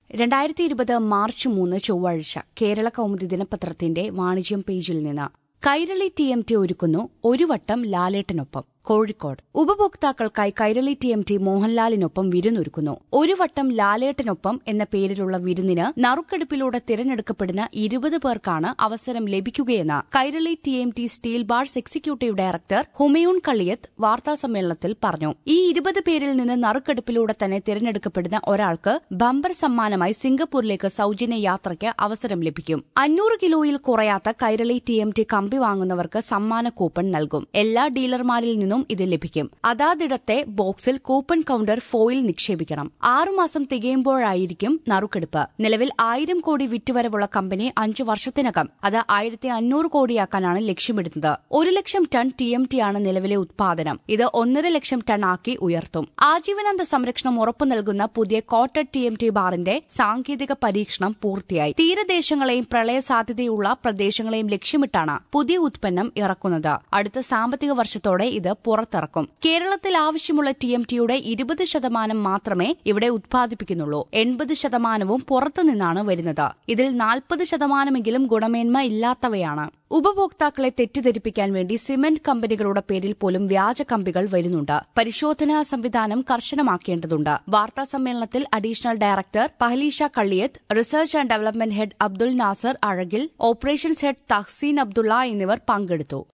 രണ്ടായിരത്തി ഇരുപത് മാർച്ച് മൂന്ന് ചൊവ്വാഴ്ച കേരള കൗമുദി ദിനപത്രത്തിന്റെ വാണിജ്യം പേജിൽ നിന്ന് കൈരളി ടി എം ടി ഒരുക്കുന്നു ഒരു വട്ടം ലാലേട്ടനൊപ്പം കോഴിക്കോട് ഉപഭോക്താക്കൾക്കായി കൈരളി ടി എം ടി മോഹൻലാലിനൊപ്പം വിരുന്നൊരുക്കുന്നു ഒരു വട്ടം ലാലേട്ടനൊപ്പം എന്ന പേരിലുള്ള വിരുന്നിന് നറുക്കെടുപ്പിലൂടെ തിരഞ്ഞെടുക്കപ്പെടുന്ന ഇരുപത് പേർക്കാണ് അവസരം ലഭിക്കുകയെന്ന് Kairali T M T steel bars executive director Humayun Kalliyath വാർത്താസമ്മേളനത്തിൽ പറഞ്ഞു ഈ ഇരുപത് പേരിൽ നിന്ന് നറുക്കെടുപ്പിലൂടെ തന്നെ തിരഞ്ഞെടുക്കപ്പെടുന്ന ഒരാൾക്ക് ബമ്പർ സമ്മാനമായി സിംഗപ്പൂരിലേക്ക് സൌജന്യ യാത്രയ്ക്ക് അവസരം ലഭിക്കും അഞ്ഞൂറ് കിലോയിൽ കുറയാത്ത കൈരളി ടി എം ടി കമ്പി വാങ്ങുന്നവർക്ക് സമ്മാന കൂപ്പൺ നൽകും എല്ലാ ഡീലർമാരിൽ നിന്നും ഇത് ലഭിക്കും അതാതിടത്തെ ബോക്സിൽ കൂപ്പൺ കൌണ്ടർ ഫോയിൽ നിക്ഷേപിക്കണം ആറുമാസം തികയുമ്പോഴായിരിക്കും നറുക്കെടുപ്പ് നിലവിൽ ആയിരം കോടി വിറ്റുവരവുള്ള കമ്പനി അഞ്ചു വർഷത്തിനകം അത് ആയിരത്തി അഞ്ഞൂറ് കോടിയാക്കാനാണ് ലക്ഷ്യമിടുന്നത് ഒരു ലക്ഷം ടൺ ടി എം ടി ആണ് നിലവിലെ ഉത്പാദനം ഇത് ഒന്നര ലക്ഷം ടൺ ആക്കി ഉയർത്തും ആജീവനാന്ത സംരക്ഷണം ഉറപ്പു നൽകുന്ന പുതിയ കോട്ടഡ് ടി എം ടി ബാറിന്റെ സാങ്കേതിക പരീക്ഷണം പൂർത്തിയായി തീരദേശങ്ങളെയും പ്രളയ സാധ്യതയുള്ള പ്രദേശങ്ങളെയും ലക്ഷ്യമിട്ടാണ് പുതിയ ഉത്പന്നം ഇറക്കുന്നത് അടുത്ത സാമ്പത്തിക വർഷത്തോടെ ഇത് പുറത്തിറക്കും കേരളത്തിൽ ആവശ്യമുള്ള ടി എം ടിയുടെ ഇരുപത് ശതമാനം മാത്രമേ ഇവിടെ ഉത്പാദിപ്പിക്കുന്നുള്ളൂ എൺപത് ശതമാനവും പുറത്തുനിന്നാണ് വരുന്നത് ഇതിൽ നാൽപ്പത് ശതമാനമെങ്കിലും ഗുണമേന്മ ഇല്ലാത്തവയാണ് ഉപഭോക്താക്കളെ തെറ്റിദ്ധരിപ്പിക്കാൻ വേണ്ടി സിമന്റ് കമ്പനികളുടെ പേരിൽ പോലും വ്യാജ കമ്പികൾ വരുന്നുണ്ട് പരിശോധനാ സംവിധാനം കർശനമാക്കേണ്ടതുണ്ട് വാർത്താ സമ്മേളനത്തിൽ additional director Pahleesha Kalliyath research and development head Abdul Nasar Azhakil operations head Tahseen Abdulla എന്നിവർ പങ്കെടുത്തു